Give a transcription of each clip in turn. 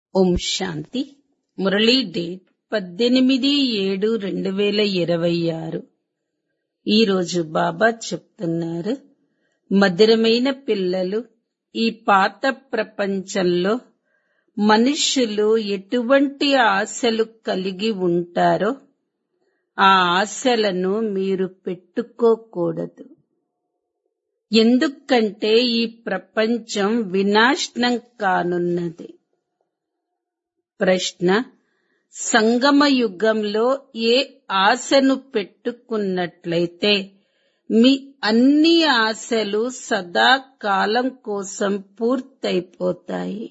ఓం శాంతి Murali date పద్దెనిమిది ఏడు రెండు వేల ఇరవై ఆరు ఈరోజు బాబా చెప్తున్నారు మధురమైన పిల్లలు ఈ పాత ప్రపంచంలో మనుష్యులు ఎటువంటి ఆశలు కలిగి ఉంటారో ఆ ఆశలను మీరు పెట్టుకోకూడదు ఎందుకంటే ఈ ప్రపంచం వినాశనం కానున్నది ప్రశ్న సంగమ యుగంలో ఏ ఆశను పెట్టుకున్నట్లయితే మీ అన్ని ఆశలు సదా కాలం కోసం పూర్తయిపోతాయి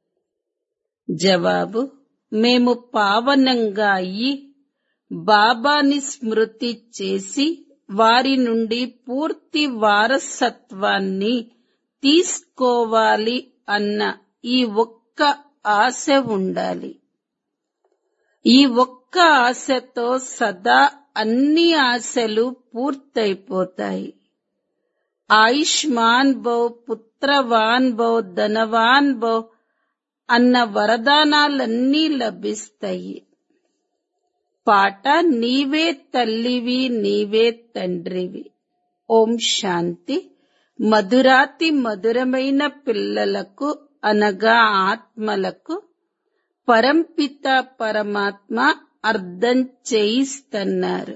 జవాబు మేము పావనంగా అయ్యి బాబాని స్మృతి చేసి వారి నుండి పూర్తి వారసత్వాన్ని తీసుకోవాలి అన్న ఈ ఒక్క ఆశ ఉండాలి ఈ ఒక్క ఆశతో సదా అన్ని ఆశలు పూర్తయిపోతాయి ఆయుష్మాన్ భవ్ పుత్రవాన్ భవ్ ధనవాన్ భవ్ అన్న వరదానాలన్నీ లభిస్తాయి పాట నీవే తల్లివి నీవే తండ్రివి ఓం శాంతి మధురాతి మధురమైన పిల్లలకు అనగా ఆత్మలకు పరంపిత పరమాత్మ అర్థం చేయిస్తున్నారు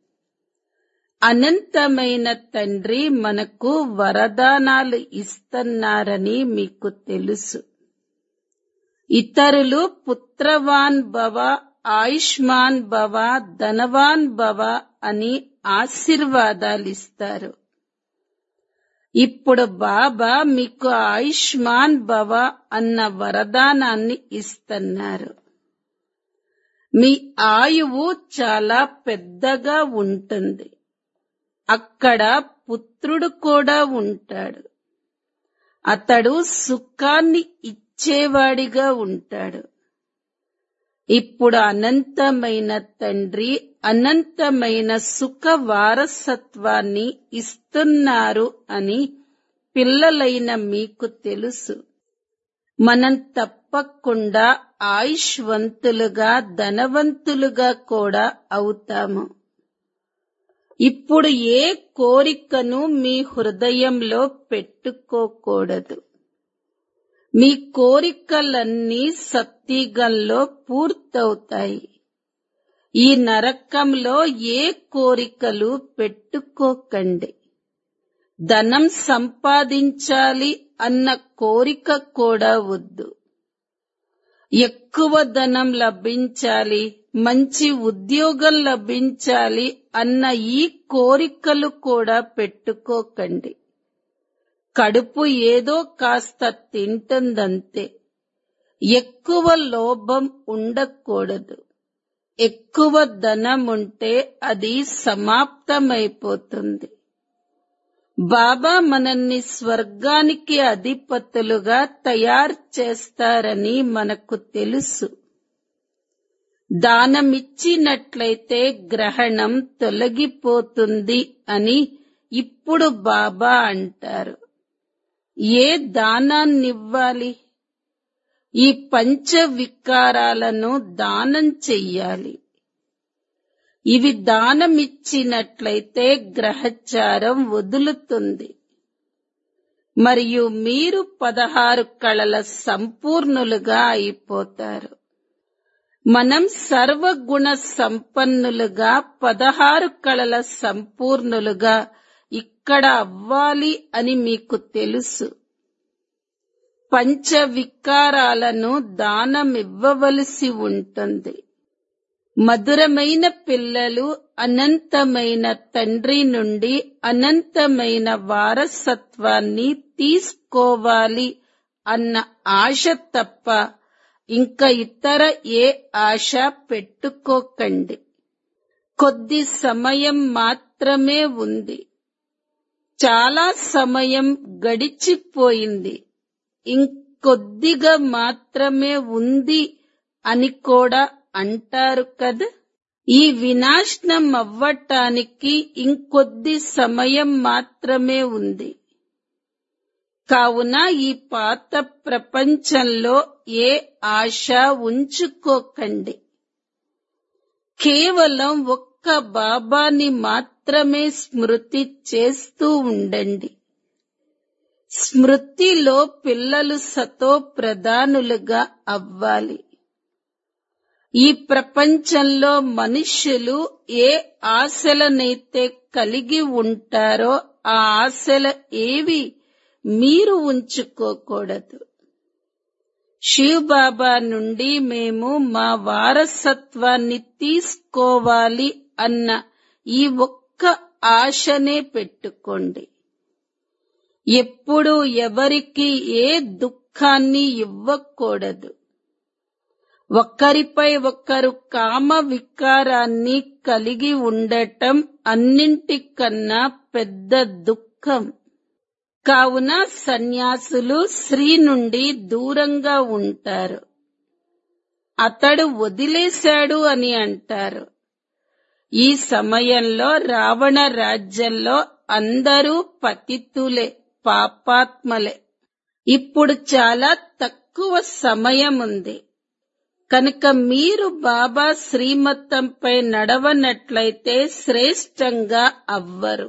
అనంతమైన తండ్రి మనకు వరదానాలు ఇస్తున్నారని మీకు తెలుసు ఇతరులు పుత్రవాన్ భవ ఆయుష్మాన్ భవ ధనవాన్ భవ అని ఆశీర్వాదాలిస్తారు ఇప్పుడు బాబా మీకు ఆయుష్మాన్ భవ అన్న వరదానాన్ని ఇస్తున్నారు మీ ఆయువు చాలా పెద్దగా ఉంటుంది అక్కడ పుత్రుడు కూడా ఉంటాడు అతడు సుఖాన్ని ఇచ్చేవాడిగా ఉంటాడు ఇప్పుడు అనంతమైన తండ్రి అనంతమైన సుఖ వారసత్వాన్ని ఇస్తున్నారు అని పిల్లలైన మీకు తెలుసు మనం తప్పకుండా ఆయుష్వంతులుగా ధనవంతులుగా కూడా అవుతాము ఇప్పుడు ఏ కోరికను మీ హృదయంలో పెట్టుకోకూడదు మీ కోరికలన్నీ సత్తిగంలో పూర్తవుతాయి ఈ నరకంలో ఏ కోరికలు పెట్టుకోకండి ధనం సంపాదించాలి అన్న కోరిక కూడా వద్దు ఎక్కువ ధనం లభించాలి మంచి ఉద్యోగం లభించాలి అన్న ఈ కోరికలు కూడా పెట్టుకోకండి కడుపు ఏదో కాస్త తింటుందంతే ఎక్కువ లోభం ఉండకూడదు ఎక్కువ ధనం ఉంటే అది సమాప్తమైపోతుంది బాబా మనల్ని స్వర్గానికి అధిపతులుగా తయారు చేస్తారని మనకు తెలుసు దానమిచ్చినట్లయితే గ్రహణం తొలగిపోతుంది అని ఇప్పుడు బాబా అంటారు ఏ దానాన్నివ్వాలి ఈ పంచ వికారాలను దానం చెయ్యాలి ఇవి దానమిచ్చినట్లయితే గ్రహచారం వదులుతుంది మరియు మీరు పదహారు కళల సంపూర్ణులుగా అయిపోతారు మనం సర్వగుణ సంపన్నులుగా పదహారు కళల సంపూర్ణులుగా ఇక్కడ అవ్వాలి అని మీకు తెలుసు పంచ వికారాలను దానమివ్వవలసి ఉంటుంది మధురమైన పిల్లలు అనంతమైన తండ్రి నుండి అనంతమైన వారసత్వాన్ని తీసుకోవాలి అన్న ఆశ తప్ప ఇంకా ఇతర ఏ ఆశ పెట్టుకోకండి కొద్ది సమయం మాత్రమే ఉంది చాలా సమయం గడిచిపోయింది ఇంకొద్దిగా మాత్రమే ఉంది అని కూడా అంటారు కదా ఈ వినాశనం అవ్వటానికి ఇంకొద్ది సమయం మాత్రమే ఉంది కావున ఈ పాత ప్రపంచంలో ఏ ఆశ ఉంచుకోకండి కేవలం ఒక్క బాబాని మాత్రమే స్మృతి చేస్తూ ఉండండి స్మృతిలో పిల్లలు సతో ప్రధానులుగా అవ్వాలి ఈ ప్రపంచంలో మనుష్యులు ఏ ఆశలనైతే కలిగి ఉంటారో ఆ ఆశల ఏవి మీరు ఉంచుకోకూడదు శివ్ బాబా నుండి మేము మా వారసత్వాన్ని తీసుకోవాలి అన్న ఈ ఒక్క ఆశనే పెట్టుకోండి ఎప్పుడు ఎవరికి ఏ దుఃఖాన్ని ఇవ్వకూడదు ఒక్కరిపై ఒక్కరు కామ వికారాన్ని కలిగి ఉండటం అన్నింటికన్నా పెద్ద దుఃఖం కావున సన్యాసులు స్త్రీ నుండి దూరంగా ఉంటారు అతడు వదిలేశాడు అని అంటారు ఈ సమయంలో రావణ రాజ్యంలో అందరూ పతితులే పాపాత్మలే ఇప్పుడు చాలా తక్కువ సమయం ఉంది కనుక మీరు బాబా శ్రీమతంపై నడవనట్లయితే శ్రేష్టంగా అవ్వరు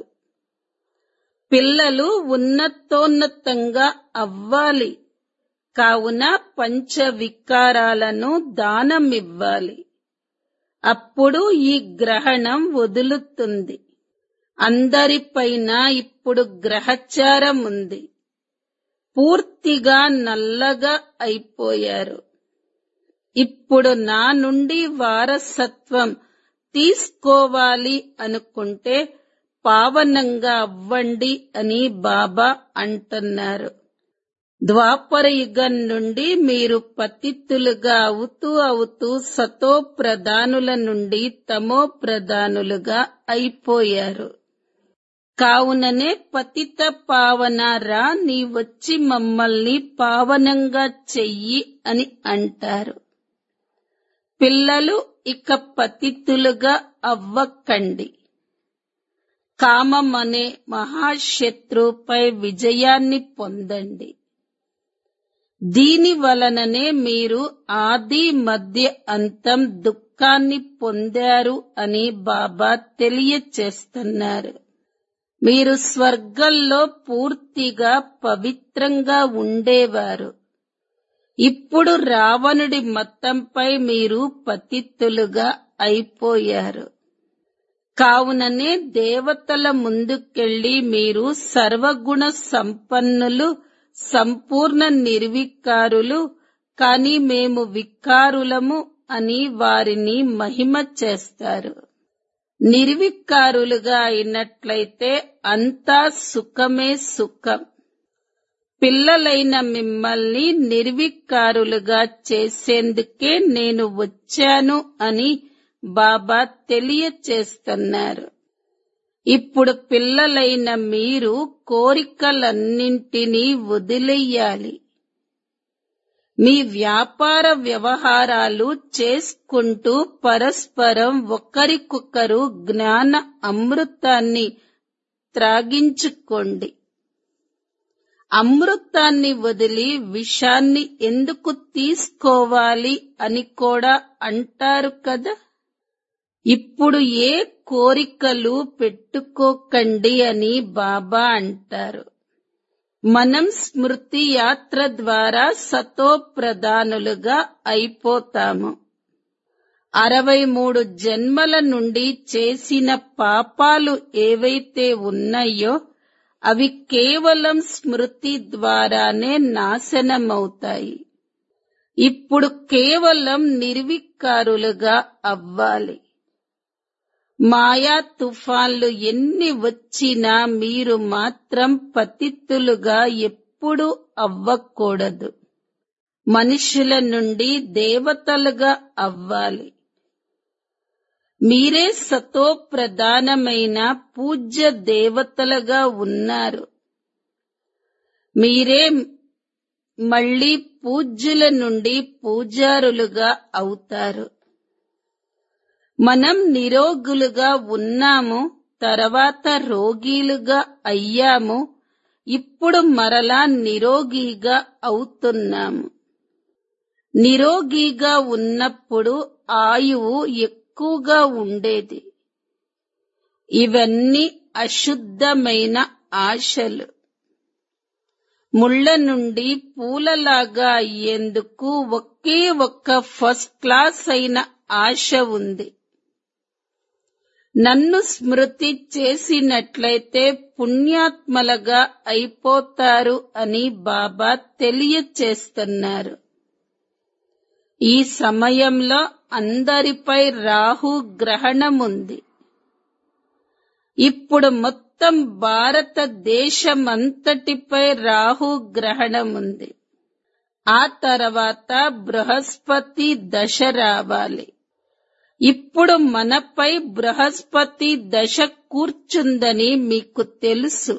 పిల్లలు ఉన్నతోన్నతంగా అవ్వాలి కావున పంచ వికారాలను దానమివ్వాలి అప్పుడు ఈ గ్రహణం వదులుతుంది అందరిపైన ఇప్పుడు గ్రహచారం ఉంది పూర్తిగా నల్లగా అయిపోయారు ఇప్పుడు నా నుండి వారసత్వం తీసుకోవాలి అనుకుంటే పావనంగా అవ్వండి అని బాబా అంటున్నారు ద్వాపర యుగం నుండి మీరు పతితులుగా అవుతూ అవుతూ సతో ప్రధానుల నుండి తమో ప్రధానులుగా అయిపోయారు కావుననే పతిత పావన రా నీ వచ్చి మమ్మల్ని పావనంగా చెయ్యి అని అంటారు పిల్లలు ఇక పతితులుగా అవ్వకండి కామం అనే మహాశత్రుపై విజయాన్ని పొందండి దీని వలననే మీరు ఆది మధ్య అంతం దుఃఖాన్ని పొందారు అని బాబా తెలియచేస్తున్నారు మీరు స్వర్గంలో పూర్తిగా పవిత్రంగా ఉండేవారు ఇప్పుడు రావణుడి మతంపై మీరు పతిత్తులుగా అయిపోయారు కావుననే దేవతల ముందుకెళ్లి మీరు సర్వగుణ సంపన్నులు సంపూర్ణ నిర్వికారులు కాని మేము వికారులము అని వారిని మహిమ చేస్తారు నిర్వికారులుగా అయినట్లయితే అంతా సుఖమే సుఖం పిల్లలైన మిమ్మల్ని నిర్వికారులుగా చేసేందుకే నేను వచ్చాను అని బాబా తెలియచేస్తున్నారు ఇప్పుడు పిల్లలైన మీరు కోరికలన్నింటినీ వదిలేయాలి మీ వ్యాపార వ్యవహారాలు చేసుకుంటూ పరస్పరం ఒకరికొకరు జ్ఞాన అమృతాన్ని త్రాగించుకోండి అమృతాన్ని వదిలి విషాన్ని ఎందుకు తీసుకోవాలి అని కూడా అంటారు కదా ఇప్పుడు ఏ కోరికలు పెట్టుకోకండి అని బాబా అంటారు మనం స్మృతి యాత్ర ద్వారా సతో ప్రధానులుగా అయిపోతాము అరవై మూడు జన్మల నుండి చేసిన పాపాలు ఏవైతే ఉన్నాయో అవి కేవలం స్మృతి ద్వారానే నాశనమవుతాయి ఇప్పుడు కేవలం నిర్వికారులుగా అవ్వాలి మాయా తుఫాన్లు ఎన్ని వచ్చినా మీరు మాత్రం పతిత్తులుగా ఎప్పుడూ అవ్వకూడదు మనుషుల నుండి దేవతలుగా అవ్వాలి మీరే సతో ప్రధానమైన పూజ్య దేవతలుగా ఉన్నారు మీరే మళ్ళీ పూజ్యుల నుండి పూజారులుగా అవుతారు మనం నిరోగులుగా ఉన్నాము తర్వాత రోగీలుగా అయ్యాము ఇప్పుడు మరలా నిరోగిగా అవుతున్నాము నిరోగిగా ఉన్నప్పుడు ఆయువు ఎక్కువగా ఉండేది ఇవన్నీ అశుద్ధమైన ఆశలు ముళ్ళ నుండి పూలలాగా అయ్యేందుకు ఒకే ఒక్క ఫస్ట్ క్లాస్ అయిన ఆశ ఉంది నన్ను స్మృతి చేసినట్లయితే పుణ్యాత్మలుగా అయిపోతారు అని బాబా తెలియచేస్తున్నారు ఈ సమయంలో అందరిపై రాహు గ్రహణం ఉంది ఇప్పుడు మొత్తం భారతదేశమంతటిపై రాహు గ్రహణం ఉంది ఆ తర్వాత బృహస్పతి దశ రావాలి ఇప్పుడు మనపై బృహస్పతి దశ కూర్చుందని మీకు తెలుసు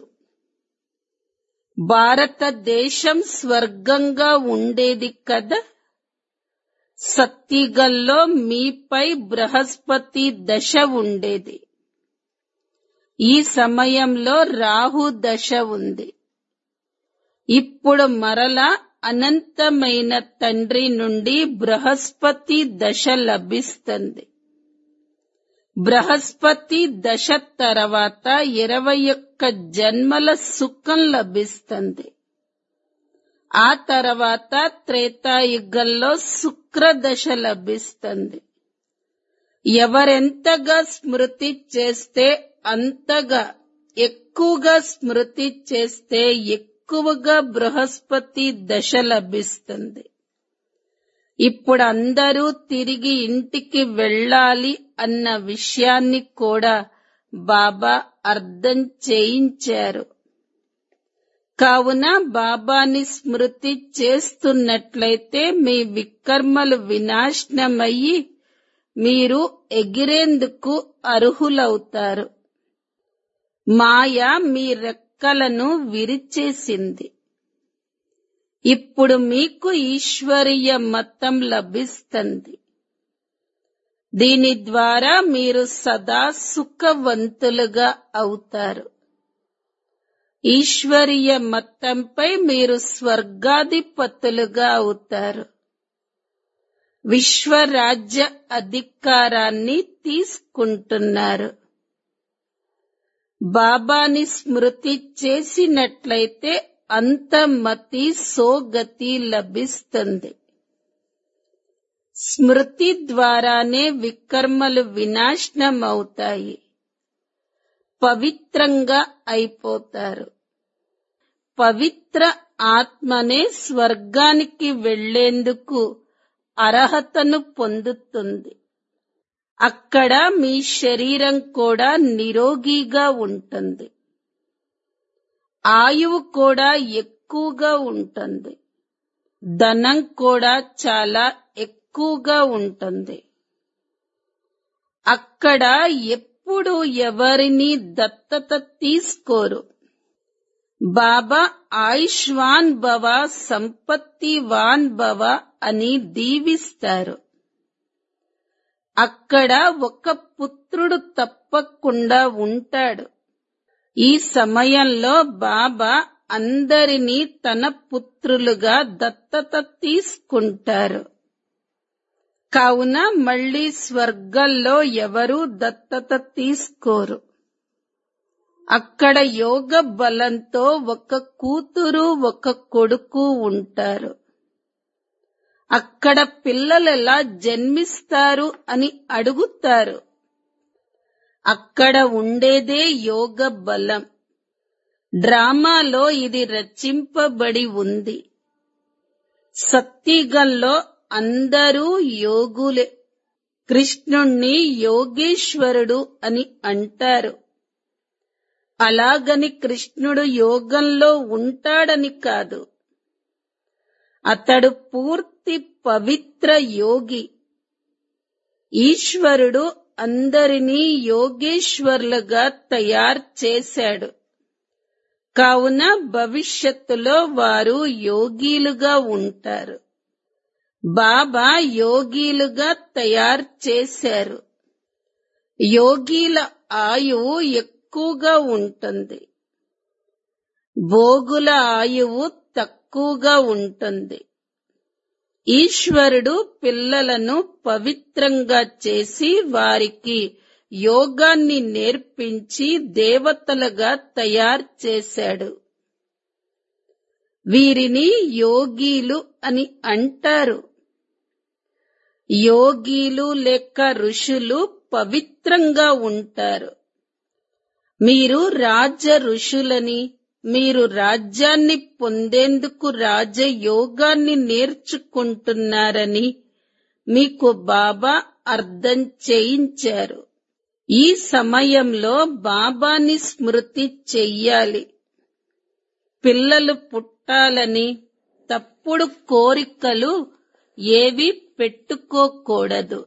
భారతదేశం స్వర్గంగా ఉండేది కదా సత్తిగల్లో మీపై బృహస్పతి దశ ఉండేది ఈ సమయంలో రాహు దశ ఉంది ఇప్పుడు మరలా అనంతమైన తండ్రి నుండి బృహస్పతి దశ లభిస్తుంది బృహస్పతి దశ తర్వాత ఇరవై ఒక్క జన్మల సుఖం లభిస్తుంది ఆ తర్వాత త్రేతాయుగంలో శుక్రదశ లభిస్తుంది ఎవరెంతగా స్మృతి చేస్తే అంతగా ఎక్కువగా స్మృతి చేస్తే ఎక్కువగా బృహస్పతి దశ లభిస్తుంది ఇప్పుడు అందరూ తిరిగి ఇంటికి వెళ్ళాలి అన్న విషయాన్ని కూడా బాబా అర్థం చేయించారు కావున బాబాని స్మృతి చేస్తున్నట్లయితే మీ వికర్మలు వినాశనమయ్యి మీరు ఎగిరేందుకు అర్హులవుతారు మాయ మీ రెక్కలను విరిచేసింది ఇప్పుడు మీకు ఈశ్వరీయ మతం లభిస్తుంది దీని ద్వారా మీరు సదా సుఖవంతులుగా అవుతారు ఈశ్వరీయ మతంపై మీరు స్వర్గాధిపతులుగా అవుతారు విశ్వరాజ్య అధికారాన్ని తీసుకుంటున్నారు బాబాని స్మృతి చేసినట్లయితే అంతమతి సోగతి లభిస్తుంది స్మృతి ద్వారానే వికర్మలు వినాశనమవుతాయి పవిత్రంగా అయిపోతారు పవిత్ర ఆత్మనే స్వర్గానికి వెళ్లేందుకు అర్హతను పొందుతుంది అక్కడ మీ శరీరం కూడా నిరోగిగా ఉంటుంది ఆయువు కూడా ఎక్కువగా ఉంటుంది ధనం కూడా చాలా ఎక్కువగా ఉంటుంది అక్కడ ఎప్పుడు ఎవరిని దత్తత తీసుకోరు బాబా ఆయుష్వాన్ భవ సంపత్తివాన్ భవ అని దీవిస్తారు అక్కడ ఒక పుత్రుడు తప్పకుండా ఉంటాడు ఈ సమయంలో బాబా అందరినీ తన పుత్రులుగా దత్తత తీసుకుంటారు కావున మళ్ళీ స్వర్గంలో ఎవరూ దత్తత తీసుకోరు అక్కడ యోగ బలంతో ఒక కూతురు ఒక కొడుకు ఉంటారు అక్కడ పిల్లలు ఎలా జన్మిస్తారు అని అడుగుతారు అక్కడ ఉండేదే యోగ బలం డ్రామాలో ఇది రచింపబడి ఉంది సత్తిగంలో అందరూ యోగులే కృష్ణుణ్ణి యోగేశ్వరుడు అని అంటారు అలాగని కృష్ణుడు యోగంలో ఉంటాడని కాదు అతడు పూర్తి పవిత్ర యోగి ఈశ్వరుడు అందరినీ యోగేశ్వర్లుగా తయారు చేశాడు కావున భవిష్యత్తులో వారు యోగీలుగా ఉంటారు బాబా యోగీలుగా తయారు చేశారు యోగీల ఆయువు ఎక్కువగా ఉంటుంది భోగుల ఆయువు తక్కువగా ఉంటుంది ఈశ్వరుడు పిల్లలను పవిత్రంగా చేసి వారికి యోగాన్ని నేర్పించి దేవతలుగా తయారు చేశాడు వీరిని యోగీలు అని అంటారు యోగీలు లేక ఋషులు పవిత్రంగా ఉంటారు మీరు రాజ ఋషులని మీరు రాజ్యాన్ని పొందేందుకు రాజయోగాన్ని నేర్చుకుంటున్నారని మీకు బాబా అర్థం చేయించారు ఈ సమయంలో బాబాని స్మృతి చెయ్యాలి పిల్లలు పుట్టాలని తప్పుడు కోరికలు ఏవి పెట్టుకోకూడదు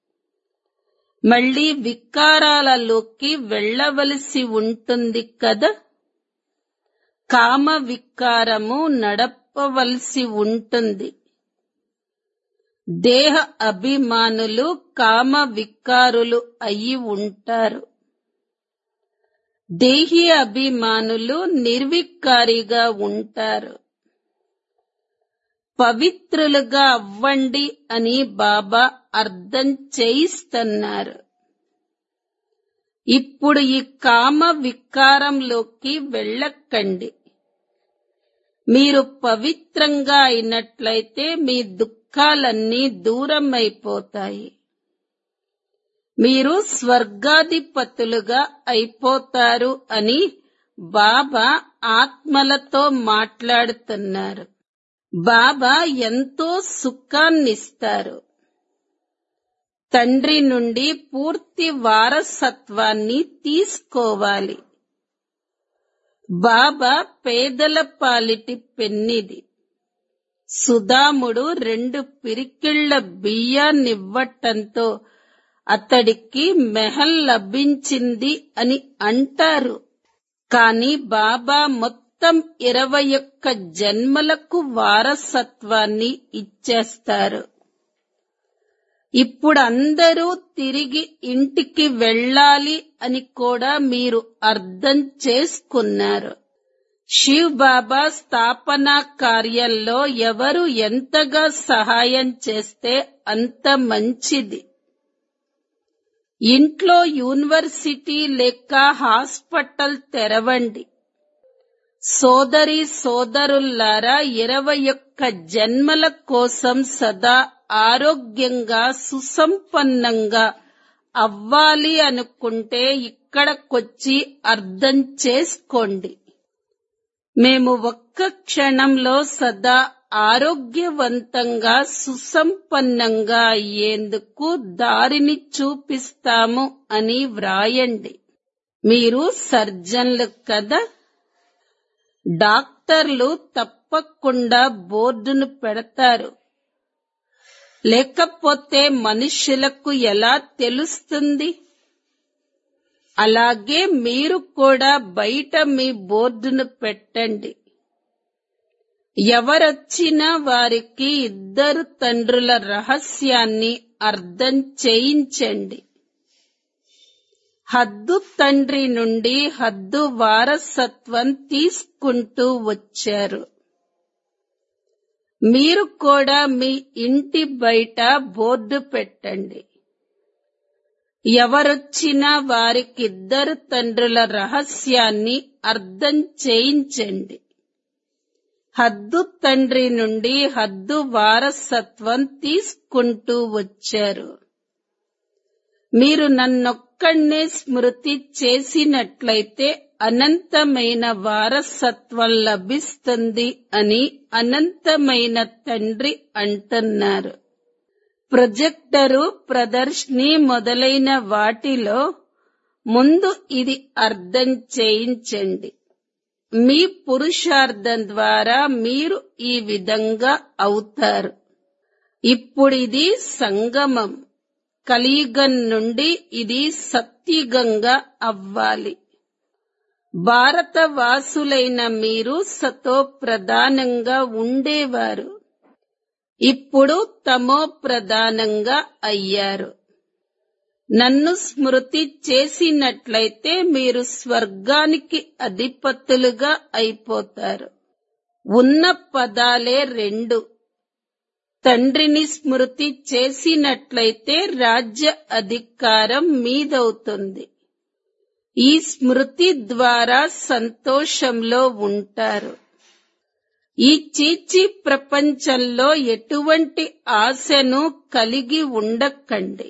మళ్ళీ వికారాలలోకి వెళ్ళవలసి ఉంటుంది కదా కామ వికారము నడపవలసి ఉంటుంది దేహ అభిమానులు కామ వికారులు అయి ఉంటారు దేహి అభిమానులు నిర్వికారిగా ఉంటారు పవిత్రులుగా అవ్వండి అని బాబా అర్థం చేయిస్తున్నారు ఇప్పుడు ఈ కామ వికారంలోకి వెళ్ళకండి మీరు పవిత్రంగా అయినట్లయితే మీ దుఃఖాలన్నీ దూరం అయిపోతాయి మీరు స్వర్గాధిపతులుగా అయిపోతారు అని బాబా ఆత్మలతో మాట్లాడుతున్నారు బాబా ఎంతో సుఖాన్నిస్తారు తండ్రి నుండి పూర్తి వారసత్వాన్ని తీసుకోవాలి బాబా పేదల పాలిటి పెన్నిది సుధాముడు రెండు పిరికిళ్ల బియ్యాన్నివ్వటంతో అతడికి మెహల్ లభించింది అని అంటారు కాని బాబా మొత్తం ఇరవై ఒక్క జన్మలకు వారసత్వాన్ని ఇచ్చేస్తారు ఇప్పుడు అందరూ తిరిగి ఇంటికి వెళ్ళాలి అని కూడా మీరు అర్థం చేసుకున్నారు శివ్ బాబా స్థాపనా కార్యంలో ఎవరు ఎంతగా సహాయం చేస్తే అంత మంచిది ఇంట్లో యూనివర్సిటీ లేక హాస్పిటల్ తెరవండి సోదరి సోదరుల్లారా ఇరవై ఒక్క జన్మల కోసం సదా ఆరోగ్యంగా సుసంపన్నంగా అవ్వాలి అనుకుంటే ఇక్కడకొచ్చి అర్థం చేసుకోండి మేము ఒక్క క్షణంలో సదా ఆరోగ్యవంతంగా సుసంపన్నంగా అయ్యేందుకు దారిని చూపిస్తాము అని వ్రాయండి మీరు సర్జన్లు కదా డాక్టర్లు తప్పకుండా బోర్డును పెడతారు లేకపోతే మనుష్యులకు ఎలా తెలుస్తుంది అలాగే మీరు కూడా బయట మీ బోర్డును పెట్టండి ఎవరొచ్చినా వారికి ఇద్దరు తండ్రుల రహస్యాన్ని అర్థం చేయించండి హద్దు తండ్రి నుండి హద్దు వారసత్వం తీసుకుంటూ వచ్చారు మీరు కూడా మీ ఇంటి బయట బోర్డు పెట్టండి ఎవరొచ్చినా వారికిద్దరు తండ్రుల రహస్యాన్ని అర్థం చేయించండి హద్దు తండ్రి నుండి హద్దు వారసత్వం తీసుకుంటూ వచ్చారు మీరు నన్నొక్కడే స్మృతి చేసినట్లయితే అనంతమైన వారసత్వం లభిస్తుంది అని అనంతమైన తండ్రి అంటున్నారు ప్రొజెక్టరు ప్రదర్శిని మొదలైన వాటిలో ముందు ఇది అర్థం చేయించండి మీ పురుషార్థం ద్వారా మీరు ఈ విధంగా అవుతారు ఇప్పుడిది సంగమం కలియుగం నుండి ఇది సత్యుగంగా అవ్వాలి భారతవాసులైన మీరు సతో ప్రధానంగా ఉండేవారు ఇప్పుడు తమో ప్రధానంగా అయ్యారు నన్ను స్మృతి చేసినట్లయితే మీరు స్వర్గానికి అధిపతులుగా అయిపోతారు ఉన్న పదాలే రెండు తండ్రిని స్మృతి చేసినట్లయితే రాజ్య అధికారం మీదవుతుంది ఈ స్మృతి ద్వారా సంతోషంలో ఉంటారు ఈ చీచి ప్రపంచంలో ఎటువంటి ఆశను కలిగి ఉండకండి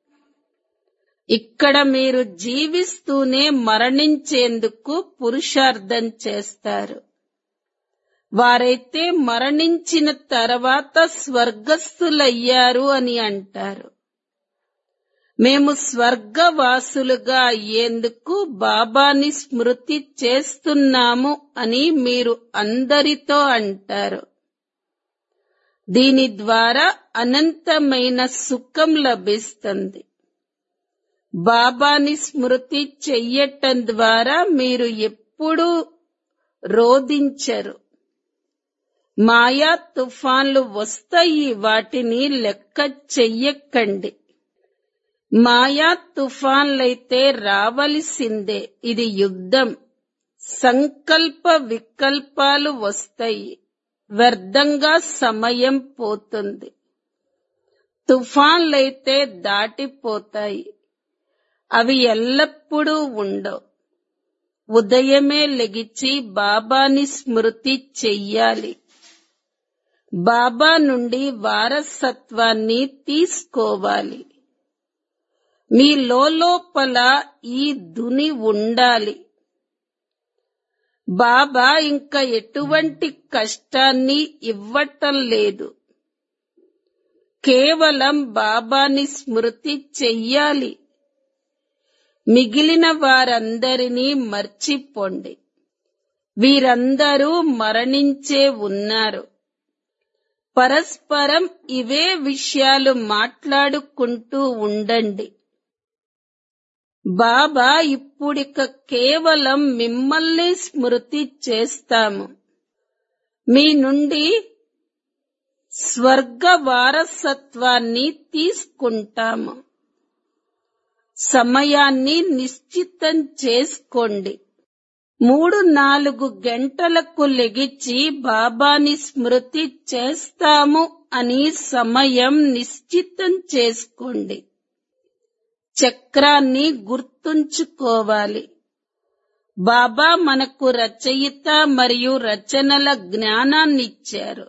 ఇక్కడ మీరు జీవిస్తూనే మరణించేందుకు పురుషార్థం చేస్తారు వారైతే మరణించిన తర్వాత స్వర్గస్థులయ్యారు అని అంటారు మేము స్వర్గవాసులుగా అయ్యేందుకు బాబాని స్మృతి చేస్తున్నాము అని మీరు అందరితో అంటారు దీని ద్వారా అనంతమైన సుఖం లభిస్తుంది బాబాని స్మృతి చెయ్యటం ద్వారా మీరు ఎప్పుడూ రోధించరు మాయా తుఫాన్లు వస్తాయి వాటిని లెక్క చెయ్యకండి మాయా తుఫాన్లైతే రావలసిందే ఇది యుద్ధం సంకల్ప వికల్పాలు వస్తాయి వ్యర్థంగా సమయం పోతుంది తుఫాన్లైతే దాటిపోతాయి అవి ఎల్లప్పుడూ ఉండవు ఉదయమే లెగిచి బాబాని స్మృతి చెయ్యాలి బాబా నుండి వారసత్వాన్ని తీసుకోవాలి మీ లోపల ఈ దుని ఉండాలి బాబా ఇంకా ఎటువంటి కష్టాన్ని ఇవ్వటం లేదు కేవలం బాబాని స్మృతి చెయ్యాలి మిగిలిన వారందరినీ మర్చిపోండి వీరందరూ మరణించే ఉన్నారు పరస్పరం ఇవే విషయాలు మాట్లాడుకుంటూ ఉండండి బాబా ఇప్పుడిక కేవలం మిమ్మల్ని స్మృతి చేస్తాము మీ నుండి స్వర్గ వారసత్వాన్ని తీసుకుంటాము సమయాన్ని నిశ్చితం చేసుకోండి మూడు నాలుగు గంటలకు లెగిచి బాబాని స్మృతి చేస్తాము అని సమయం నిశ్చితం చేసుకోండి చక్రాన్ని గుర్తుంచుకోవాలి బాబా మనకు రచయిత మరియు రచనల జ్ఞానాన్నిచ్చారు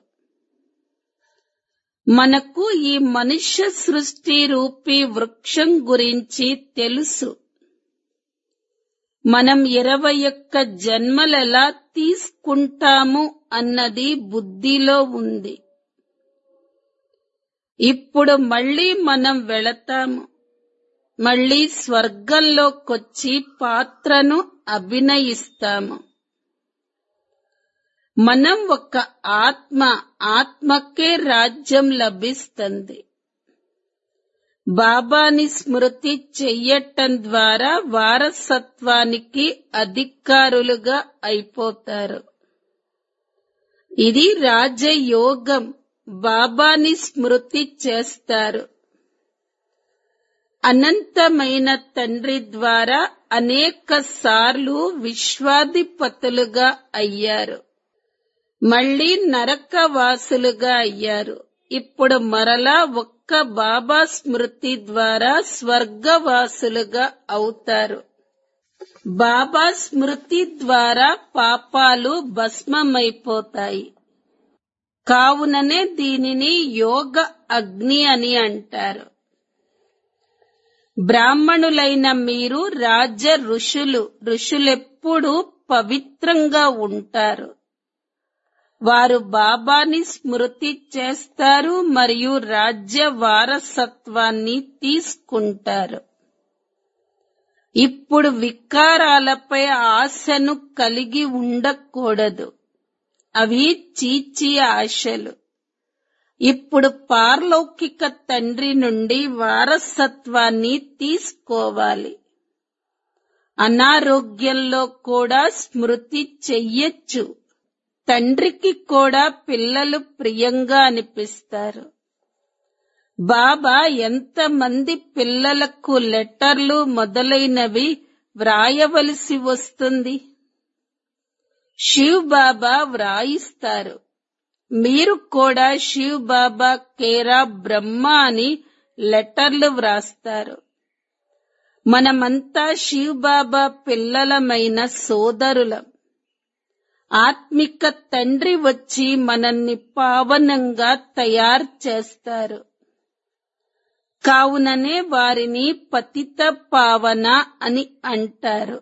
మనకు ఈ మనుష్య సృష్టి రూపీ వృక్షం గురించి తెలుసు మనం ఇరవై ఒక్క జన్మలెలా తీసుకుంటాము అన్నది బుద్ధిలో ఉంది ఇప్పుడు మళ్ళీ మనం వెళతాము మళ్ళీ స్వర్గంలోకొచ్చి పాత్రను అభినయిస్తాము మనం ఒక ఆత్మ ఆత్మకే రాజ్యం లభిస్తుంది బాబాని స్మృతి చెయ్యటం ద్వారా వారసత్వానికి అధికారులుగా అయిపోతారు ఇది రాజయోగం బాబాని స్మృతి చేస్తారు అనంతమైన తండ్రి ద్వారా అనేక సార్లు విశ్వాధిపతులుగా అయ్యారు మళ్ళీ నరకవాసులుగా అయ్యారు ఇప్పుడు మరలా ఒక్క బాబా స్మృతి ద్వారా స్వర్గవాసులుగా అవుతారు బాబా స్మృతి ద్వారా పాపాలు భస్మమైపోతాయి కావుననే దీనిని యోగ అగ్ని అని అంటారు బ్రాహ్మణులైన మీరు రాజ ఋషులు ఋషులెప్పుడూ పవిత్రంగా ఉంటారు వారు బాబాని స్మృతి చేస్తారు మరియు రాజ్య వారసత్వాన్ని తీసుకుంటారు ఇప్పుడు వికారాలపై ఆశను కలిగి ఉండకూడదు అవి చీచి ఆశలు ఇప్పుడు పారలౌకిక తండ్రి నుండి వారసత్వాన్ని తీసుకోవాలి అనారోగ్యంలో కూడా స్మృతి చెయ్యొచ్చు తండ్రికి కూడా పిల్లలు ప్రియంగా అనిపిస్తారు బాబా ఎంతమంది పిల్లలకు లెటర్లు మొదలైనవి వ్రాయవలసి వస్తుంది శివ్ బాబా వ్రాయిస్తారు మీరు కూడా శివ్ బాబా కేరా బ్రహ్మ అని లెటర్లు వ్రాస్తారు మనమంతా శివ్ బాబా పిల్లలమైన సోదరులం ఆత్మిక తండ్రి వచ్చి మనల్ని పావనంగా తయారు చేస్తారు కావుననే వారిని పతిత పావన అని అంటారు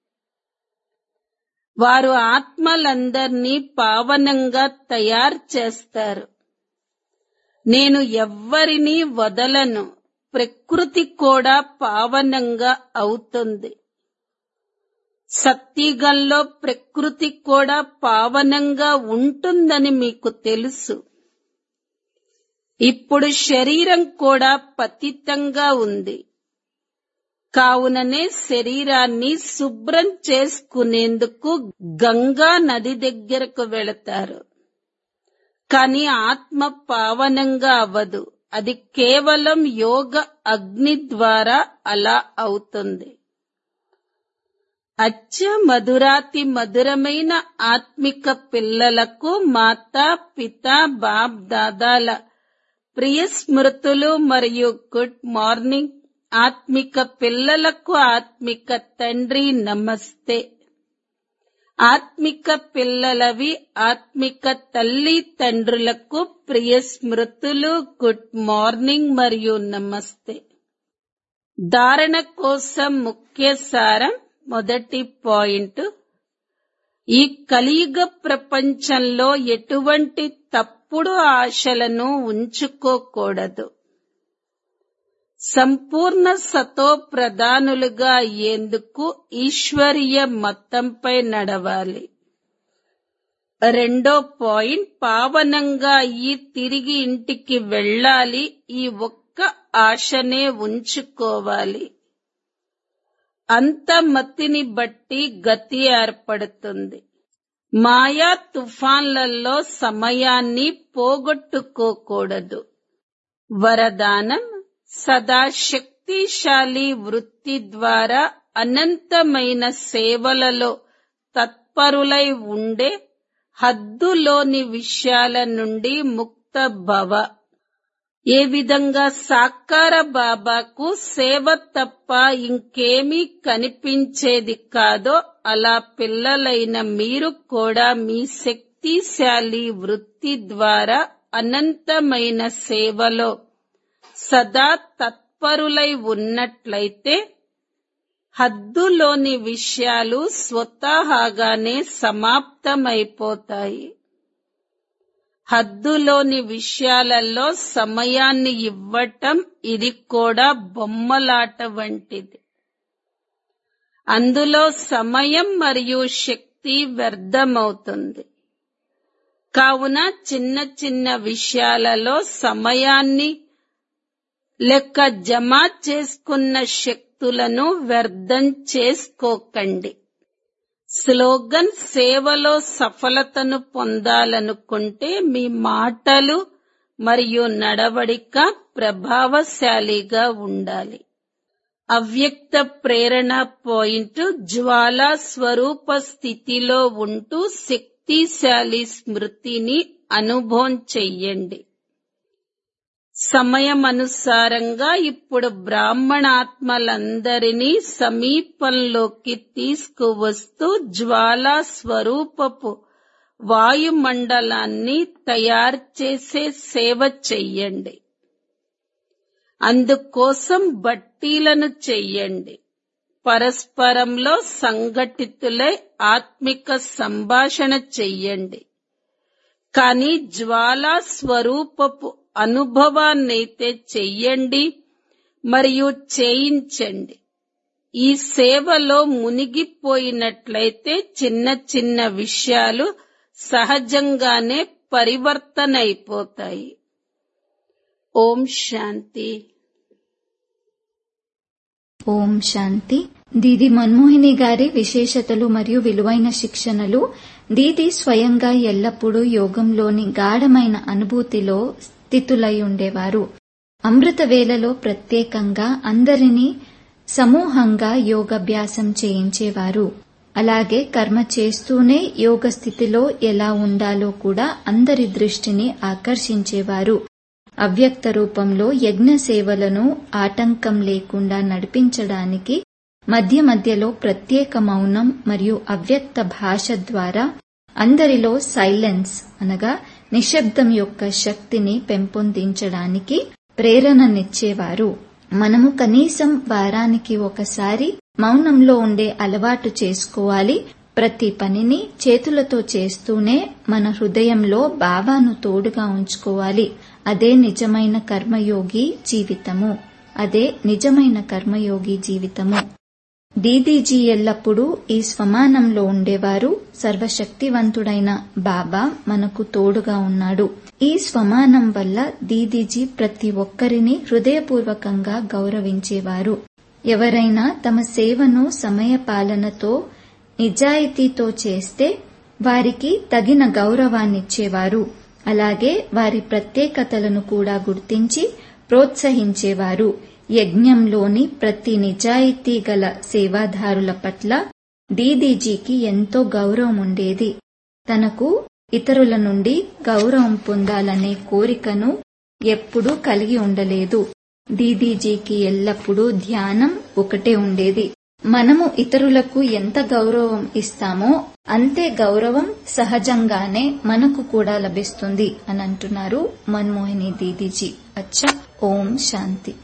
వారు ఆత్మలందర్నీ పావనంగా తయారు చేస్తారు నేను ఎవ్వరినీ వదలను ప్రకృతి కూడా పావనంగా అవుతుంది సత్యుగంలో ప్రకృతి కూడా పావనంగా ఉంటుందని మీకు తెలుసు ఇప్పుడు శరీరం కూడా పతితంగా ఉంది కావుననే శరీరాన్ని శుభ్రం చేసుకునేందుకు గంగా నది దగ్గరకు వెళతారు కాని ఆత్మ పావనంగా అవ్వదు అది కేవలం యోగ అగ్ని ద్వారా అలా అవుతుంది అచ్చ మధురాతి మధురమైన ఆత్మిక పిల్లలకు మాతా పిత బాప్ దాదాల ప్రియ స్మృతులు మరియు గుడ్ మార్నింగ్ ఆత్మిక పిల్లలకు ఆత్మిక తండ్రి నమస్తే ఆత్మిక పిల్లలవి ఆత్మిక తల్లి తండ్రులకు ప్రియ స్మృతులు గుడ్ మార్నింగ్ మరియు నమస్తే ధారణ కోసం ముఖ్య సారం మొదటి పాయింట్ ఈ కలియుగ ప్రపంచంలో ఎటువంటి తప్పుడు ఆశలను ఉంచుకోకూడదు సంపూర్ణ సతో ప్రధానులుగా అయ్యేందుకు ఈశ్వరీయ మతంపై నడవాలి రెండో పాయింట్ పావనంగా ఈ తిరిగి ఇంటికి వెళ్ళాలి ఈ ఒక్క ఆశనే ఉంచుకోవాలి అంత మతిని బట్టి గతి ఏర్పడుతుంది మాయా తుఫాన్లలో సమయాన్ని పోగొట్టుకోకూడదు వరదానం సదా శక్తిశాలి వృత్తి ద్వారా అనంతమైన సేవలలో తత్పరులై ఉండే హద్దులోని విషయాల నుండి ముక్త భవ ఏ విధంగా సాకార బాబాకు సేవ తప్ప ఇంకేమీ కనిపించేది కాదో అలా పిల్లలైన మీరు కూడా మీ శక్తిశాలి వృత్తి ద్వారా అనంతమైన సేవలో సదా తత్పరులై ఉన్నట్లయితే హద్దులోని విషయాలు స్వతహాగానే సమాప్తమైపోతాయి హద్దులోని విషయాలలో సమయాన్ని ఇవ్వటం ఇది కూడా బొమ్మలాట వంటిది అందులో సమయం మరియు శక్తి వ్యర్థమవుతుంది కావున చిన్న చిన్న విషయాలలో సమయాన్ని లెక్క జమ చేసుకున్న శక్తులను వ్యర్థం చేసుకోకండి స్లోగన్ సేవలో సఫలతను పొందాలనుకుంటే మీ మాటలు మరియు నడవడిక ప్రభావశాలిగా ఉండాలి అవ్యక్త ప్రేరణ పాయింట్ జ్వాలా స్వరూప స్థితిలో ఉంటూ శక్తిశాలి స్మృతిని అనుభవం చెయ్యండి సమయమనుసారంగా ఇప్పుడు బ్రాహ్మణాత్మలందరినీ సమీపంలోకి తీసుకువస్తూ జ్వాలా స్వరూపపు వాయుమండలాన్ని తయారు చేసే సేవ చెయ్యండి అందుకోసం బట్టీలను చెయ్యండి పరస్పరంలో సంఘటితులై ఆత్మిక సంభాషణ చెయ్యండి కానీ జ్వాలా స్వరూపపు అనుభవాన్నైతే చెయ్యండి మరియు చేయించండి ఈ సేవలో మునిగిపోయినట్లయితే చిన్న చిన్న విషయాలు సహజంగానే పరివర్తన అయిపోతాయి ఓం శాంతి ఓం శాంతి దీది మన్మోహిని గారి విశేషతలు మరియు విలువైన శిక్షణలు దీది స్వయంగా ఎల్లప్పుడూ యోగంలోని గాఢమైన అనుభూతిలో స్థితులై ఉండేవారు అమృత వేళలో ప్రత్యేకంగా అందరినీ సమూహంగా యోగాభ్యాసం చేయించేవారు అలాగే కర్మ చేస్తూనే యోగ స్థితిలో ఎలా ఉండాలో కూడా అందరి దృష్టిని ఆకర్షించేవారు అవ్యక్త రూపంలో యజ్ఞ సేవలను ఆటంకం లేకుండా నడిపించడానికి మధ్య మధ్యలో ప్రత్యేక మౌనం మరియు అవ్యక్త భాష ద్వారా అందరిలో సైలెన్స్ అనగా నిశ్శబ్దం యొక్క శక్తిని పెంపొందించడానికి ప్రేరణనిచ్చేవారు మనము కనీసం వారానికి ఒకసారి మౌనంలో ఉండే అలవాటు చేసుకోవాలి ప్రతి పనిని చేతులతో చేస్తూనే మన హృదయంలో బాబాను తోడుగా ఉంచుకోవాలి అదే నిజమైన కర్మయోగి జీవితము అదే నిజమైన కర్మయోగి జీవితము దీదీజీ ఎల్లప్పుడూ ఈ స్వమానంలో ఉండేవారు సర్వశక్తివంతుడైన బాబా మనకు తోడుగా ఉన్నాడు ఈ స్వమానం వల్ల దీదీజీ ప్రతి ఒక్కరిని హృదయపూర్వకంగా గౌరవించేవారు ఎవరైనా తమ సేవను సమయపాలనతో నిజాయితీతో చేస్తే వారికి తగిన గౌరవాన్నిచ్చేవారు అలాగే వారి ప్రత్యేకతలను కూడా గుర్తించి ప్రోత్సహించేవారు యజ్ఞంలోని ప్రతి నిజాయితీ గల సేవాదారుల పట్ల దీదీజీకి ఎంతో గౌరవం ఉండేది తనకు ఇతరుల నుండి గౌరవం పొందాలనే కోరికను ఎప్పుడూ కలిగి ఉండలేదు దీదీజీకి ఎల్లప్పుడూ ధ్యానం ఒకటే ఉండేది మనము ఇతరులకు ఎంత గౌరవం ఇస్తామో అంతే గౌరవం సహజంగానే మనకు కూడా లభిస్తుంది అని అంటున్నారు మన్మోహిని దీదీజీ అచ్చా ఓం శాంతి